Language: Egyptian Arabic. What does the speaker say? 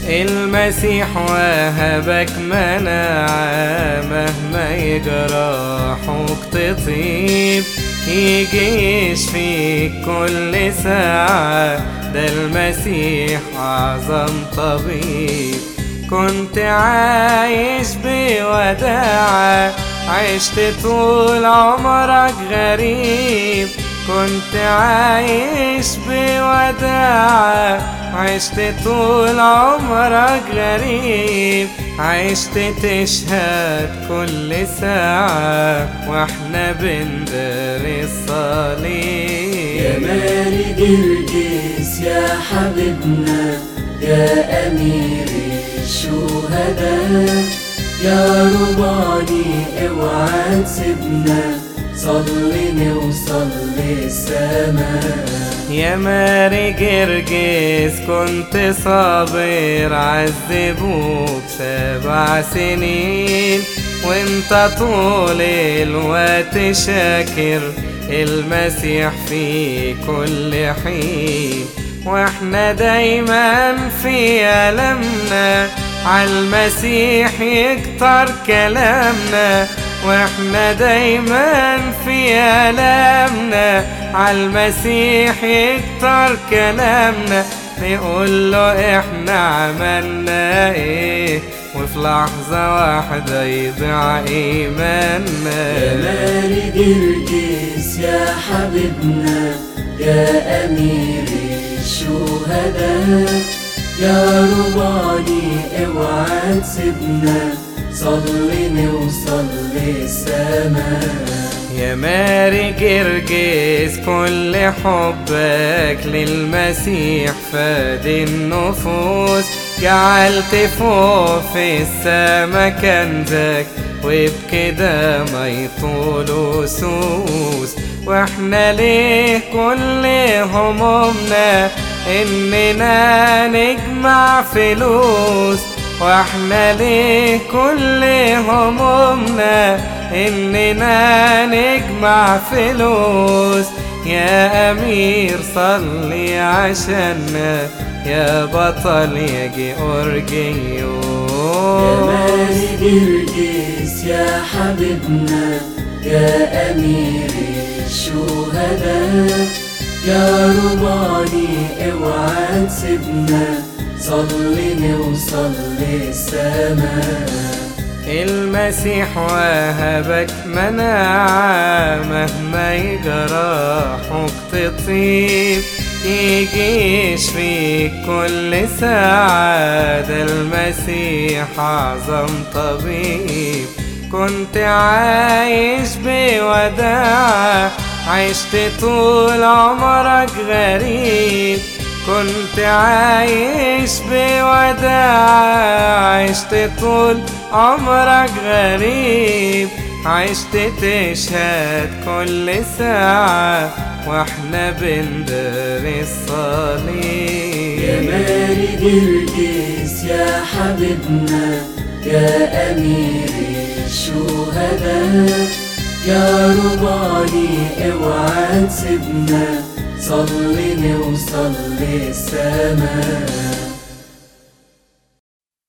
المسيح وهبك مناعة مهما يجرحك تطيب يجي يشفيك كل ساعة ده المسيح أعظم طبيب كنت عايش بوداعة عشت طول عمرك غريب كنت عايش بوداعة عشت طول عمرك غريب عشت تشهد كل ساعة واحنا بندر يا الصليب ماري جرجس يا حبيبنا يا أمير الشهداء يا رباني اوعى تسيبنا صلي نوصل للسماء يا ماري جرجس كنت صابر عذبوك سبع سنين وانت طول الوقت شاكر المسيح في كل حين واحنا دايما في ألمنا عالمسيح يكتر كلامنا واحنا دايما في ألمنا عالمسيح يكتر كلامنا نقول له احنا عملنا ايه وفي لحظة واحدة يضيع يا ايماننا ماري جرجس يا حبيبنا يا أمير الشهداء يا رباني اوعى تسيبنا صلي نوصل للسماء يا ماري جرجس كل حبك للمسيح فاد النفوس جعلت فوق في السما كنزك وبكده ما يطول سوس واحنا ليه كل همومنا اننا نجمع فلوس واحنا ليه كل همومنا اننا نجمع فلوس يا امير صلي عشاننا يا بطل يا يا جيورجيوس ماري جرجس يا حبيبنا يا أمير الشهداء يا رباني اوعى تسيبنا صلي نوصل للسماء المسيح وهبك مناعة مهما يجرحك تطيب يجي يشفيك كل ساعة ده المسيح أعظم طبيب كنت عايش بوداعة عشت طول عمرك غريب كنت عايش بوداع عشت طول عمرك غريب عشت تشهد كل ساعة واحنا بندر يا الصليب ماري جرجس يا حبيبنا يا أمير الشهداء يا رباني اوعى تسيبنا صلي نوصل للسماء